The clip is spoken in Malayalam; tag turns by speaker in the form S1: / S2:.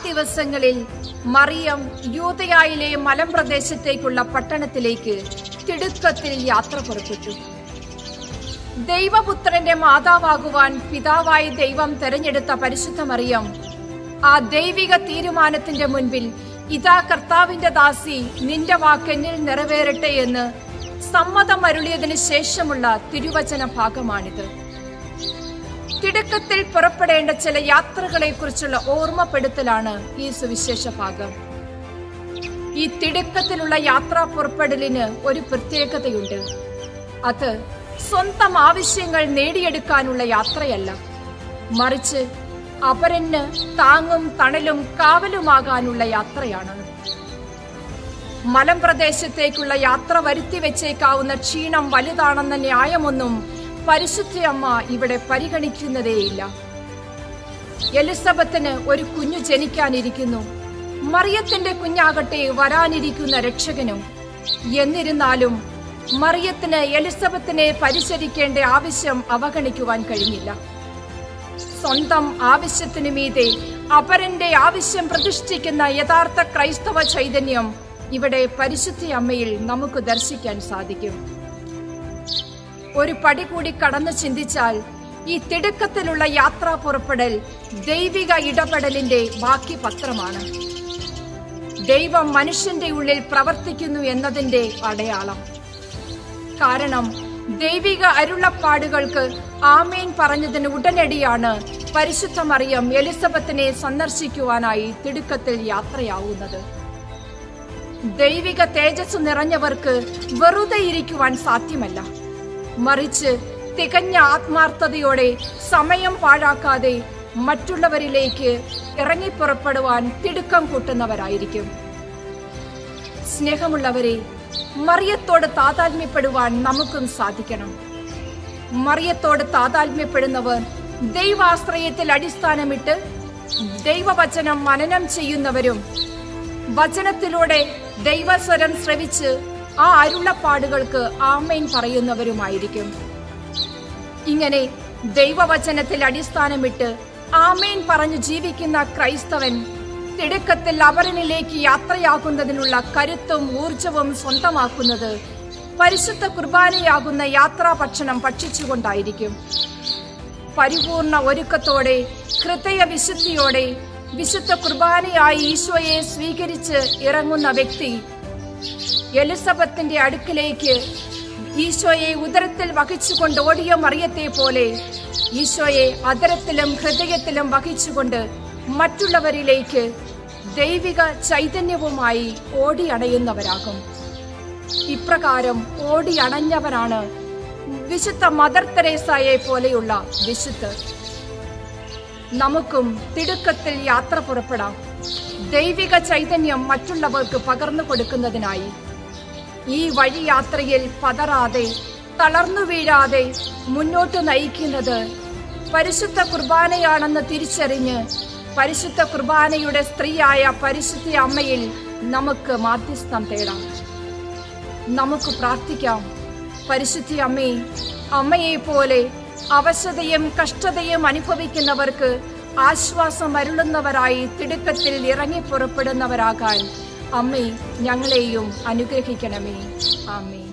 S1: ദിവസങ്ങളിൽ മറിയം യൂതയായിലെ മലമ്പ്രദേശത്തേക്കുള്ള പട്ടണത്തിലേക്ക് തിടുക്കത്തിൽ യാത്ര പുറപ്പെട്ടു ദൈവപുത്രന്റെ മാതാവാകുവാൻ പിതാവായി ദൈവം തെരഞ്ഞെടുത്ത പരിശുദ്ധ മറിയം ആ ദൈവിക തീരുമാനത്തിന്റെ മുൻപിൽ ഇതാ കർത്താവിന്റെ ദാസി നിന്റെ വാക്കെന്നിൽ നിറവേറട്ടെ എന്ന് സമ്മതം അരുളിയതിനു ശേഷമുള്ള തിരുവചന ഭാഗമാണിത് തിടുക്കത്തിൽ പുറപ്പെടേണ്ട ചില യാത്രകളെ കുറിച്ചുള്ള ഓർമ്മപ്പെടുത്തലാണ് ഈ സുവിശേഷ ഭാഗം ഈ തിടുക്കത്തിലുള്ള യാത്രാ പുറപ്പെടലിന് ഒരു പ്രത്യേകതയുണ്ട് അത് സ്വന്തം ആവശ്യങ്ങൾ നേടിയെടുക്കാനുള്ള യാത്രയല്ല മറിച്ച് അപരന് താങ്ങും തണലും കാവലുമാകാനുള്ള യാത്രയാണ് മലമ്പ്രദേശത്തേക്കുള്ള യാത്ര വരുത്തി വെച്ചേക്കാവുന്ന ക്ഷീണം വലുതാണെന്ന ന്യായമൊന്നും പരിശുദ്ധയമ്മ ഇവിടെ പരിഗണിക്കുന്നതേയില്ല എലിസബത്തിന് ഒരു കുഞ്ഞു ജനിക്കാനിരിക്കുന്നു മറിയത്തിന്റെ കുഞ്ഞാകട്ടെ വരാനിരിക്കുന്ന രക്ഷകനും എന്നിരുന്നാലും മറിയത്തിന് എലിസബത്തിനെ പരിചരിക്കേണ്ട ആവശ്യം അവഗണിക്കുവാൻ കഴിഞ്ഞില്ല സ്വന്തം ആവശ്യത്തിനു മീതെ അപരന്റെ ആവശ്യം പ്രതിഷ്ഠിക്കുന്ന യഥാർത്ഥ ക്രൈസ്തവ ചൈതന്യം ഇവിടെ പരിശുദ്ധ അമ്മയിൽ നമുക്ക് ദർശിക്കാൻ സാധിക്കും ഒരു പടി കൂടി കടന്നു ചിന്തിച്ചാൽ ഈ തിടുക്കത്തിലുള്ള യാത്രാ പുറപ്പെടൽ ദൈവിക ഇടപെടലിന്റെ ബാക്കി പത്രമാണ് ദൈവം മനുഷ്യന്റെ ഉള്ളിൽ പ്രവർത്തിക്കുന്നു എന്നതിന്റെ അടയാളം കാരണം ദൈവിക അരുളപ്പാടുകൾക്ക് ആമേൻ പറഞ്ഞതിന് ഉടനടിയാണ് പരിശുദ്ധ മറിയം എലിസബത്തിനെ സന്ദർശിക്കുവാനായി തിടുക്കത്തിൽ യാത്രയാവുന്നത് ദൈവിക തേജസ് നിറഞ്ഞവർക്ക് വെറുതെ ഇരിക്കുവാൻ സാധ്യമല്ല മറിച്ച് തികഞ്ഞ ആത്മാർത്ഥതയോടെ സമയം പാഴാക്കാതെ മറ്റുള്ളവരിലേക്ക് ഇറങ്ങിപ്പുറപ്പെടുവാൻ തിടുക്കം കൂട്ടുന്നവരായിരിക്കും സ്നേഹമുള്ളവരെ മറിയത്തോട് താതാത്മ്യപ്പെടുവാൻ നമുക്കും സാധിക്കണം മറിയത്തോട് താതാത്മ്യപ്പെടുന്നവർ ദൈവാശ്രയത്തിൽ അടിസ്ഥാനമിട്ട് ദൈവവചനം മനനം ചെയ്യുന്നവരും വചനത്തിലൂടെ ദൈവസ്വരം ശ്രവിച്ച് ആ അരുളപ്പാടുകൾക്ക് ആമേൻ പറയുന്നവരുമായിരിക്കും ഇങ്ങനെ ദൈവവചനത്തിൽ അടിസ്ഥാനമിട്ട് ആമേൻ പറഞ്ഞു ജീവിക്കുന്ന ക്രൈസ്തവൻ തിടുക്കത്തിൽ അപരനിലേക്ക് യാത്രയാകുന്നതിനുള്ള കരുത്തും ഊർജവും സ്വന്തമാക്കുന്നത് പരിശുദ്ധ കുർബാനയാകുന്ന യാത്രാ ഭക്ഷണം ഭക്ഷിച്ചുകൊണ്ടായിരിക്കും പരിപൂർണ ഒരുക്കത്തോടെ ഹൃദയ വിശുദ്ധിയോടെ വിശുദ്ധ കുർബാനയായി ഈശോയെ സ്വീകരിച്ച് ഇറങ്ങുന്ന വ്യക്തി എലിസബത്തിന്റെ അടുക്കിലേക്ക് ഈശോയെ ഉദരത്തിൽ വഹിച്ചുകൊണ്ട് ഓടിയ മറിയത്തെ പോലെ ഈശോയെ അതരത്തിലും ഹൃദയത്തിലും വഹിച്ചുകൊണ്ട് മറ്റുള്ളവരിലേക്ക് ദൈവിക ചൈതന്യവുമായി ഓടിയണയുന്നവരാകും ഇപ്രകാരം ഓടിയണഞ്ഞവരാണ് വിശുദ്ധ മദർ തെരേസയെ പോലെയുള്ള വിശുദ്ധർ നമുക്കും തിടുക്കത്തിൽ യാത്ര പുറപ്പെടാം ദൈവിക ചൈതന്യം മറ്റുള്ളവർക്ക് പകർന്നു കൊടുക്കുന്നതിനായി ഈ വഴി യാത്രയിൽ പതറാതെ തളർന്നു വീഴാതെ മുന്നോട്ട് നയിക്കുന്നത് പരിശുദ്ധ കുർബാനയാണെന്ന് തിരിച്ചറിഞ്ഞ് പരിശുദ്ധ കുർബാനയുടെ സ്ത്രീയായ പരിശുദ്ധ അമ്മയിൽ നമുക്ക് മാധ്യസ്ഥം തേടാം നമുക്ക് പ്രാർത്ഥിക്കാം പരിശുദ്ധ അമ്മേ അമ്മയെ പോലെ അവശതയും കഷ്ടതയും അനുഭവിക്കുന്നവർക്ക് ആശ്വാസം അരുളുന്നവരായി തിടുക്കത്തിൽ ഇറങ്ങി പുറപ്പെടുന്നവരാകാൻ അമ്മേ ഞങ്ങളെയും അനുഗ്രഹിക്കണമേ ആമേ